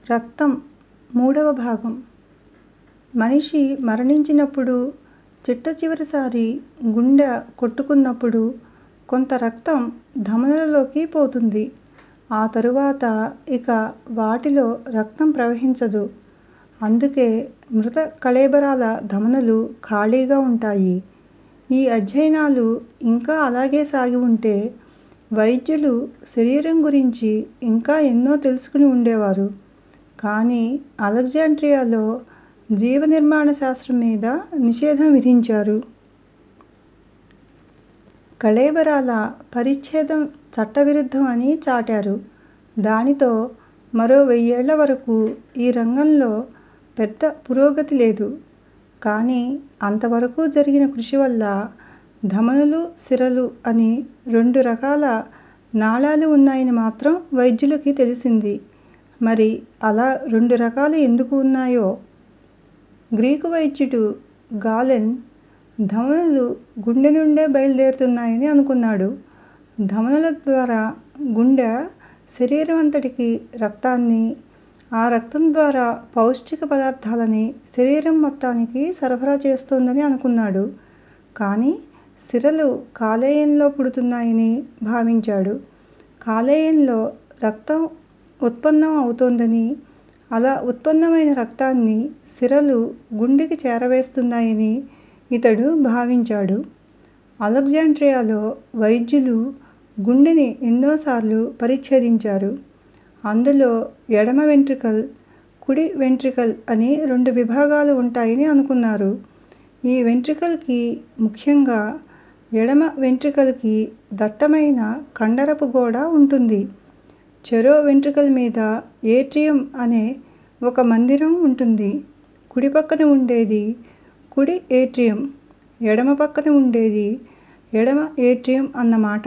రక్తం మూడవ భాగం మనిషి మరణించినప్పుడు చిట్టచివరిసారి గుండె కొట్టుకున్నప్పుడు కొంత రక్తం ధమనులలోకి పోతుంది. ఆ తరువాత ఇక వాటిలో రక్తం ప్రవహించదు. అందుకే మృత కళేబరాల ధమనులు ఖాళీగా ఉంటాయి. ఈ అధ్యయనాలు ఇంకా అలాగే సాగి ఉంటే వైద్యులు శరీరం గురించి ఇంకా ఎన్నో తెలుసుకుని ఉండేవారు. కానీ అలెగ్జాండ్రియాలో జీవనిర్మాణ శాస్త్రం మీద నిషేధం విధించారు. కళేబరాల పరిచ్ఛేదం చట్టవిరుద్ధం అని చాటారు. దానితో మరో వెయ్యేళ్ళ వరకు ఈ రంగంలో పెద్ద పురోగతి లేదు. కానీ అంతవరకూ జరిగిన కృషి వల్ల ధమనులు, సిరలు అని రెండు రకాల నాళాలు ఉన్నాయని మాత్రం వైద్యులకి తెలిసింది. మరి అలా రెండు రకాలు ఎందుకు ఉన్నాయో? గ్రీకు వైద్యుడు గాలెన్ ధమనులు గుండె నుండే బయలుదేరుతున్నాయని అనుకున్నాడు. ధమనుల ద్వారా గుండె శరీరం అంతటికీ రక్తాన్ని, ఆ రక్తం ద్వారా పౌష్టిక పదార్థాలని శరీరం మొత్తానికి సరఫరా చేస్తోందని అనుకున్నాడు. కానీ సిరలు కాలేయంలో పుడుతున్నాయని భావించాడు. కాలేయంలో రక్తం ఉత్పన్నం అవుతోందని, అలా ఉత్పన్నమైన రక్తాన్ని సిరలు గుండెకి చేరవేస్తున్నాయని ఇతడు భావించాడు. అలెగ్జాండ్రియాలో వైద్యులు గుండెని ఎన్నోసార్లు పరిచ్ఛేదించారు. అందులో ఎడమ వెంట్రికల్, కుడి వెంట్రికల్ అని రెండు విభాగాలు ఉంటాయని అనుకున్నారు. ఈ వెంట్రికల్ కి ముఖ్యంగా ఎడమ వెంట్రికల్ కి దట్టమైన కండరపు గోడ ఉంటుంది. చెరో వెంట్రికల్ మీద ఏట్రియం అనే ఒక మందిరం ఉంటుంది. కుడి పక్కన ఉండేది కుడి ఏట్రియం, ఎడమ పక్కన ఉండేది ఎడమ ఏట్రియం అన్నమాట.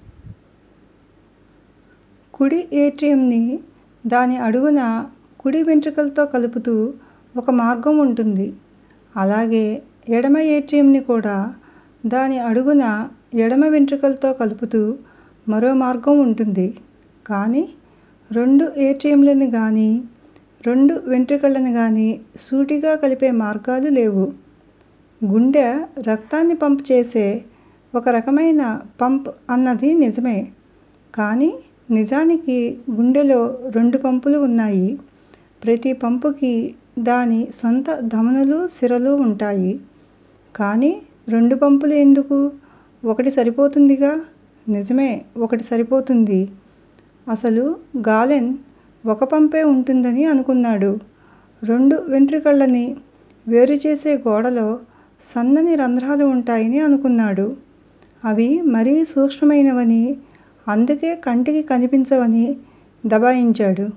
కుడి ఏట్రియంని దాని అడుగున కుడి వెంట్రికల్ తో కలుపుతూ ఒక మార్గం ఉంటుంది. అలాగే ఎడమ ఏట్రియంని కూడా దాని అడుగున ఎడమ వెంట్రికల్ తో కలుపుతూ మరో మార్గం ఉంటుంది. కానీ రెండు ఏట్రియంలని గానీ, రెండు వెంట్రికళ్ళని గానీ సూటిగా కలిపే మార్గాలు లేవు. గుండె రక్తాన్ని పంప్ చేసే ఒక రకమైన పంప్ అన్నది నిజమే. కానీ నిజానికి గుండెలో రెండు పంపులు ఉన్నాయి. ప్రతి పంపుకి దాని సొంత ధమనులు, సిరలు ఉంటాయి. కానీ రెండు పంపులు ఎందుకు? ఒకటి సరిపోతుందిగా? నిజమే ఒకటి సరిపోతుంది. అసలు గాలెన్ ఒక పంపే ఉంటుందని అనుకున్నాడు. రెండు వెంట్రికళ్ళని వేరుచేసే గోడలో సన్నని రంధ్రాలు ఉంటాయని అనుకున్నాడు. అవి మరీ సూక్ష్మమైనవని, అందుకే కంటికి కనిపించవని దబాయించాడు.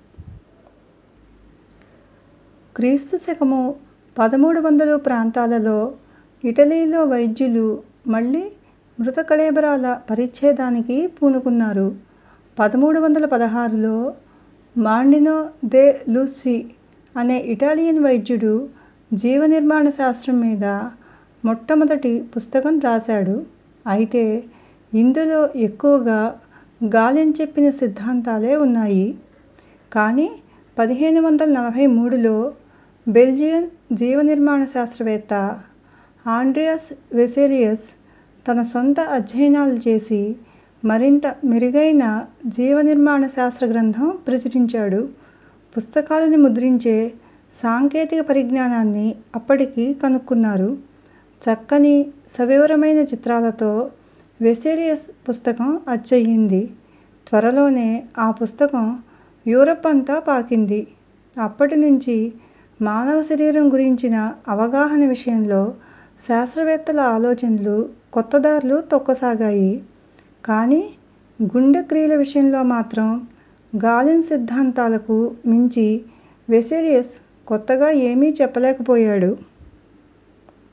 క్రీస్తు శకము పదమూడు వందలు ప్రాంతాలలో ఇటలీలో వైద్యులు మళ్ళీ మృత కళేబరాల పరిచ్ఛేదానికి పూనుకున్నారు. పదమూడు వందల పదహారులో మాండినో దే లూస్సి అనే ఇటాలియన్ వైద్యుడు జీవనిర్మాణ శాస్త్రం మీద మొట్టమొదటి పుస్తకం రాశాడు. అయితే ఇందులో ఎక్కువగా గాలెన్ చెప్పిన సిద్ధాంతాలే ఉన్నాయి. కానీ పదిహేను వందల నలభై మూడులో బెల్జియన్ జీవనిర్మాణ శాస్త్రవేత్త ఆండ్రియాస్ వెసెలియస్ తన సొంత అధ్యయనాలు చేసి మరింత మెరుగైన జీవనిర్మాణ శాస్త్ర గ్రంథం ప్రచురించాడు. పుస్తకాలని ముద్రించే సాంకేతిక పరిజ్ఞానాన్ని అప్పటికి కనుక్కున్నారు. చక్కని, సవివరమైన చిత్రాలతో వెసెలియస్ పుస్తకం అచ్చయింది. త్వరలోనే ఆ పుస్తకం యూరప్ అంతా పాకింది. అప్పటినుంచి మానవ శరీరం గురించిన అవగాహన విషయంలో శాస్త్రవేత్తల ఆలోచనలు కొత్త దారులు తొక్కసాగాయి. కానీ గుండె క్రియల విషయంలో మాత్రం గాలెన్ సిద్ధాంతాలకు మించి వెసెలియస్ కొత్తగా ఏమీ చెప్పలేకపోయాడు.